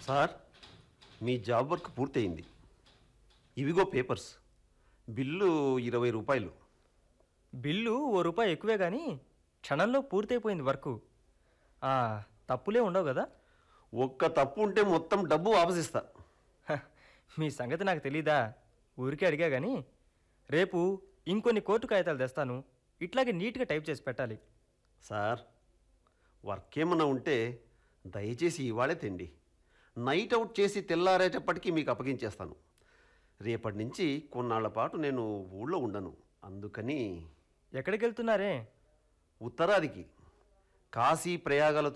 sir మీ job work పూర్తయింది ఇవిగో papers bill ఇరవై రూపాయలు బిల్లు ఓ రూపాయి ఎక్కువే కానీ క్షణంలో పూర్తయిపోయింది వర్కు ఆ, తప్పులే ఉండవు కదా ఒక్క తప్పు ఉంటే మొత్తం డబ్బు వాపసిస్తా హ, మీ సంగతి నాకు తెలీదా ఊరికే అడిగా కానీ రేపు ఇంకొన్ని కోర్టు కాగితాలు తెస్తాను ఇట్లాగే నీట్గా టైప్ చేసి పెట్టాలి సార్ వర్క్ ఏమన్నా ఉంటే దయచేసి ఇవాళే తెండి నైట్ అవుట్ చేసి తెల్లారేటప్పటికీ మీకు అప్పగించేస్తాను రేపటి నుంచి కొన్నాళ్ల పాటు నేను ఊళ్ళో ఉండను అందుకని ఎక్కడికి వెళ్తున్నారే ఉత్తరాదికి కాశీ ప్రయాగాలతో